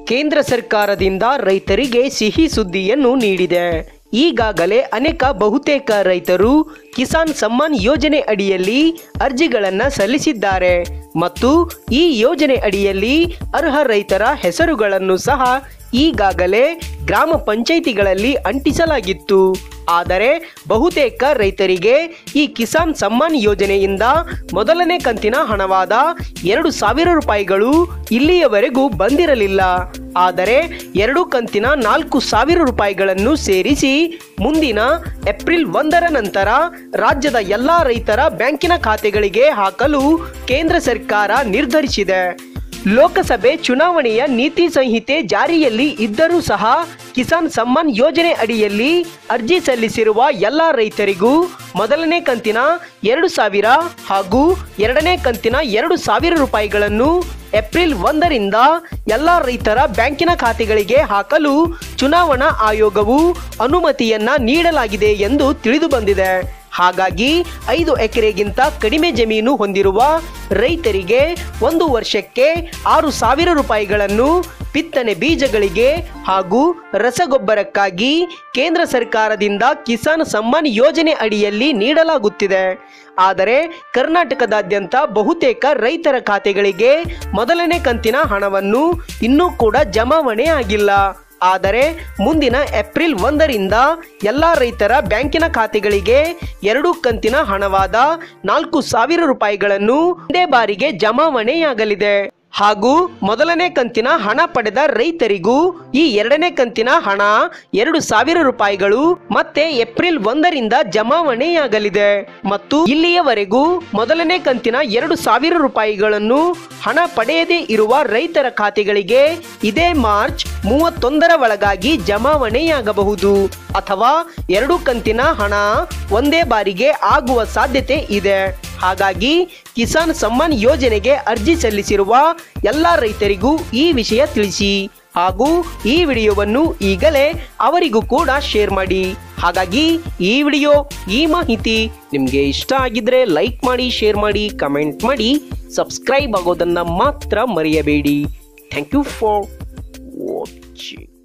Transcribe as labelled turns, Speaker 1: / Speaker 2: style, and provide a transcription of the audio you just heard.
Speaker 1: ಕೇಂದ್ರ ಸರ್ಕಾರದಿಂದ ರೈತರಿಗೆ ಸಿಹಿ ಸುದ್ದಿಯನ್ನು ನೀಡಿದೆ ಈಗಾಗಲೇ ಅನೇಕ ಬಹುತೇಕ ರೈತರು ಕಿಸಾನ್ ಸಮ್ಮಾನ್ ಯೋಜನೆ ಅಡಿಯಲ್ಲಿ ಅರ್ಜಿಗಳನ್ನು ಸಲ್ಲಿಸಿದ್ದಾರೆ ಮತ್ತು ಈ ಯೋಜನೆ ಅಡಿಯಲ್ಲಿ ಅರ್ಹ ರೈತರ ಹೆಸರುಗಳನ್ನು ಸಹ ಈಗಾಗಲೇ ಗ್ರಾಮ ಪಂಚಾಯಿತಿಗಳಲ್ಲಿ ಅಂಟಿಸಲಾಗಿತ್ತು ಆದರೆ ಬಹುತೇಕ ರೈತರಿಗೆ ಈ ಕಿಸಾನ್ ಸಮ್ಮಾನ್ ಯೋಜನೆಯಿಂದ ಮೊದಲನೇ ಕಂತಿನ ಹಣವಾದ ಎರಡು ಸಾವಿರ ರೂಪಾಯಿಗಳು ಇಲ್ಲಿಯವರೆಗೂ ಬಂದಿರಲಿಲ್ಲ ಆದರೆ ಎರಡು ಕಂತಿನ ನಾಲ್ಕು ಸಾವಿರ ರೂಪಾಯಿಗಳನ್ನು ಸೇರಿಸಿ ಮುಂದಿನ ಏಪ್ರಿಲ್ ಒಂದರ ನಂತರ ರಾಜ್ಯದ ಎಲ್ಲ ರೈತರ ಬ್ಯಾಂಕಿನ ಖಾತೆಗಳಿಗೆ ಹಾಕಲು ಕೇಂದ್ರ ಸರ್ಕಾರ ನಿರ್ಧರಿಸಿದೆ ಲೋಕಸಭೆ ಚುನಾವಣೆಯ ನೀತಿ ಸಂಹಿತೆ ಜಾರಿಯಲ್ಲಿ ಇದ್ದರೂ ಸಹ ಕಿಸಾನ್ ಸಮ್ಮಾನ್ ಯೋಜನೆ ಅಡಿಯಲ್ಲಿ ಅರ್ಜಿ ಸಲ್ಲಿಸಿರುವ ಎಲ್ಲ ರೈತರಿಗೂ ಮೊದಲನೇ ಕಂತಿನ ಎರಡು ಸಾವಿರ ಹಾಗೂ ಎರಡನೇ ಕಂತಿನ ಎರಡು ಸಾವಿರ ರೂಪಾಯಿಗಳನ್ನು ಏಪ್ರಿಲ್ ಒಂದರಿಂದ ಎಲ್ಲ ರೈತರ ಬ್ಯಾಂಕಿನ ಖಾತೆಗಳಿಗೆ ಹಾಕಲು ಚುನಾವಣಾ ಆಯೋಗವು ಅನುಮತಿಯನ್ನ ನೀಡಲಾಗಿದೆ ಎಂದು ತಿಳಿದು ಬಂದಿದೆ ಹಾಗಾಗಿ ಐದು ಎಕರೆಗಿಂತ ಕಡಿಮೆ ಜಮೀನು ಹೊಂದಿರುವ ರೈತರಿಗೆ ಒಂದು ವರ್ಷಕ್ಕೆ ಆರು ಸಾವಿರ ರೂಪಾಯಿಗಳನ್ನು ಬಿತ್ತನೆ ಬೀಜಗಳಿಗೆ ಹಾಗೂ ರಸಗೊಬ್ಬರಕ್ಕಾಗಿ ಕೇಂದ್ರ ಸರ್ಕಾರದಿಂದ ಕಿಸಾನ್ ಸಮ್ಮಾನ್ ಯೋಜನೆ ಅಡಿಯಲ್ಲಿ ನೀಡಲಾಗುತ್ತಿದೆ ಆದರೆ ಕರ್ನಾಟಕದಾದ್ಯಂತ ಬಹುತೇಕ ರೈತರ ಖಾತೆಗಳಿಗೆ ಮೊದಲನೇ ಕಂತಿನ ಹಣವನ್ನು ಇನ್ನೂ ಕೂಡ ಜಮಾವಣೆ ಆಗಿಲ್ಲ ಆದರೆ ಮುಂದಿನ ಏಪ್ರಿಲ್ ಒಂದರಿಂದ ಎಲ್ಲ ರೈತರ ಬ್ಯಾಂಕಿನ ಖಾತೆಗಳಿಗೆ ಎರಡು ಕಂತಿನ ಹಣವಾದ ನಾಲ್ಕು ಸಾವಿರ ರೂಪಾಯಿಗಳನ್ನು ಒಂದೇ ಬಾರಿಗೆ ಜಮಾವಣೆಯಾಗಲಿದೆ ಹಾಗೂ ಮೊದಲನೇ ಕಂತಿನ ಹಣ ಪಡೆದ ರೈತರಿಗೂ ಈ ಎರಡನೇ ಕಂತಿನ ಹಣ ಎರಡು ಸಾವಿರ ರೂಪಾಯಿಗಳು ಮತ್ತೆ ಏಪ್ರಿಲ್ ಒಂದರಿಂದ ಜಮಾವಣೆಯಾಗಲಿದೆ ಮತ್ತು ಇಲ್ಲಿಯವರೆಗೂ ಮೊದಲನೇ ಕಂತಿನ ಎರಡು ಸಾವಿರ ರೂಪಾಯಿಗಳನ್ನು ಹಣ ಪಡೆಯದೇ ಇರುವ ರೈತರ ಖಾತೆಗಳಿಗೆ ಇದೇ ಮಾರ್ಚ್ ಮೂವತ್ತೊಂದರ ಒಳಗಾಗಿ ಜಮಾವಣೆಯಾಗಬಹುದು ಅಥವಾ ಎರಡು ಕಂತಿನ ಹಣ ಒಂದೇ ಬಾರಿಗೆ ಆಗುವ ಸಾಧ್ಯತೆ ಇದೆ ಹಾಗಾಗಿ ಕಿಸಾನ್ ಸಮ್ಮಾನ್ ಯೋಜನೆಗೆ ಅರ್ಜಿ ಸಲ್ಲಿಸಿರುವ ಎಲ್ಲ ರೈತರಿಗೂ ಈ ವಿಷಯ ತಿಳಿಸಿ ಹಾಗೂ ಈ ವಿಡಿಯೋವನ್ನು ಈಗಲೇ ಅವರಿಗೂ ಕೂಡ ಶೇರ್ ಮಾಡಿ ಹಾಗಾಗಿ ಈ ವಿಡಿಯೋ ಈ ಮಾಹಿತಿ ನಿಮಗೆ ಇಷ್ಟ ಆಗಿದ್ರೆ ಲೈಕ್ ಮಾಡಿ ಶೇರ್ ಮಾಡಿ ಕಮೆಂಟ್ ಮಾಡಿ ಸಬ್ಸ್ಕ್ರೈಬ್ ಆಗೋದನ್ನು ಮಾತ್ರ ಮರೆಯಬೇಡಿ ಥ್ಯಾಂಕ್ ಯು ಫಾರ್ ವಾಚಿಂಗ್